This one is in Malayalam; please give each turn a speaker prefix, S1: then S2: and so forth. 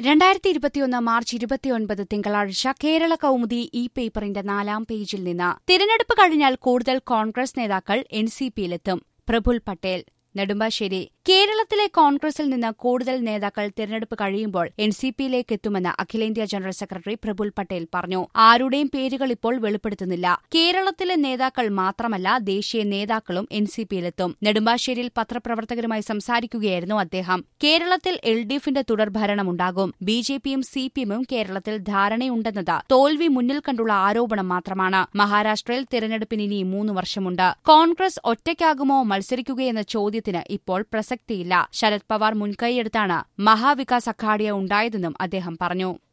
S1: രണ്ടായിരത്തി ഇരുപത്തിയൊന്ന് മാർച്ച് ഇരുപത്തിയൊൻപത് തിങ്കളാഴ്ച കേരള കൗമുദി ഇ പേപ്പറിന്റെ നാലാം പേജിൽ നിന്ന് തിരഞ്ഞെടുപ്പ് കഴിഞ്ഞാൽ കൂടുതൽ കോൺഗ്രസ് നേതാക്കൾ എൻ സി പിയിലെത്തും പ്രഫുൽ പട്ടേൽ നെടുമ്പാശ്ശേരി കേരളത്തിലെ കോൺഗ്രസിൽ നിന്ന് കൂടുതൽ നേതാക്കൾ തിരഞ്ഞെടുപ്പ് കഴിയുമ്പോൾ എൻ സി പിയിലേക്ക് എത്തുമെന്ന് അഖിലേന്ത്യാ ജനറൽ സെക്രട്ടറി പ്രഫുൽ പട്ടേൽ പറഞ്ഞു ആരുടെയും പേരുകൾ ഇപ്പോൾ വെളിപ്പെടുത്തുന്നില്ല കേരളത്തിലെ നേതാക്കൾ മാത്രമല്ല ദേശീയ നേതാക്കളും എൻ സി പിയിലെത്തും നെടുമ്പാശ്ശേരിയിൽ പത്രപ്രവർത്തകരുമായി സംസാരിക്കുകയായിരുന്നു അദ്ദേഹം കേരളത്തിൽ എൽ ഡി എഫിന്റെ തുടർഭരണമുണ്ടാകും ബി ജെ പിയും സി പി എമ്മും കേരളത്തിൽ ധാരണയുണ്ടെന്നത് തോൽവി മുന്നിൽ കണ്ടുള്ള ആരോപണം മാത്രമാണ് മഹാരാഷ്ട്രയിൽ തിരഞ്ഞെടുപ്പിന് ഇനി മൂന്ന് വർഷമുണ്ട് കോൺഗ്രസ് ഒറ്റയ്ക്കാകുമോ മത്സരിക്കുകയെന്ന ചോദ്യത്തിന് ഇപ്പോൾ പ്രസക്തിയില്ല ശരത് പവാർ മുൻകൈയെടുത്താണ് മഹാവികാസ് അഘാഡിയ ഉണ്ടായതെന്നും അദ്ദേഹം പറഞ്ഞു